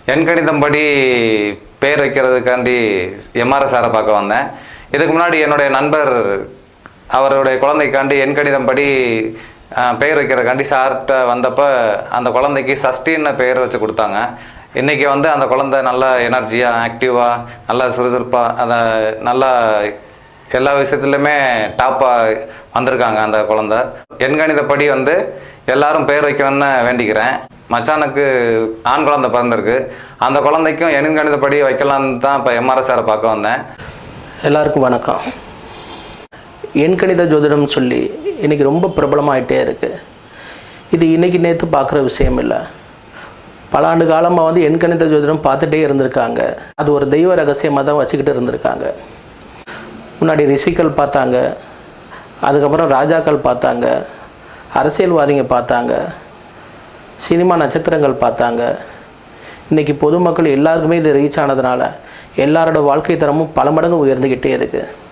எண்கணிதம் படி பேர் வைக்கிறதுக்காண்டி எம்ஆர்எஸ் சாரை பார்க்க வந்தேன் இதுக்கு முன்னாடி என்னுடைய நண்பர் அவருடைய குழந்தைக்காண்டி எண்கணிதம் படி அஹ், பெயர் வைக்கிறதுக்காண்டி சார்கிட்ட வந்தப்போ அந்த குழந்தைக்கு சஷ்டின்னு பெயர் வச்சு கொடுத்தாங்க இன்றைக்கி வந்து அந்த குழந்தை நல்லா எனர்ஜியாக ஆக்டிவாக நல்லா சுறுசுறுப்பாக அதை நல்லா எல்லா விஷயத்துலையுமே டாப்பாக வந்திருக்காங்க அந்த குழந்தை எண்கணிதப்படி வந்து எல்லாரும் பேர் வைக்கணும்னு வேண்டிக்கிறேன் மச்சானுக்கு ஆண் குழந்தை பிறந்திருக்கு அந்த குழந்தைக்கும் எண்கணிதப்படி வைக்கலான்னு தான் இப்போ எம்ஆர்எஸ் சாரை பார்க்க வந்தேன் எல்லாருக்கும் வணக்கம் எண்கணித ஜோதிடம் சொல்லி இன்னைக்கு ரொம்ப பிரபலமாயிட்டே இருக்குது இது இன்னைக்கு நேற்று பார்க்குற விஷயம் இல்லை பல ஆண்டு காலமாக வந்து எண்கணித ஜோதிடம் பார்த்துட்டே இருந்திருக்காங்க அது ஒரு தெய்வ ரகசியமாக தான் வச்சுக்கிட்டு இருந்திருக்காங்க முன்னாடி ரிஷிகள் பார்த்தாங்க அதுக்கப்புறம் ராஜாக்கள் பார்த்தாங்க அரசியல்வாதிங்க பார்த்தாங்க சினிமா நட்சத்திரங்கள் பார்த்தாங்க இன்றைக்கி பொதுமக்கள் எல்லாருக்குமே இது ரீச் ஆனதுனால எல்லாரோட வாழ்க்கை தரமும் பல மடங்கு உயர்ந்துக்கிட்டே இருக்குது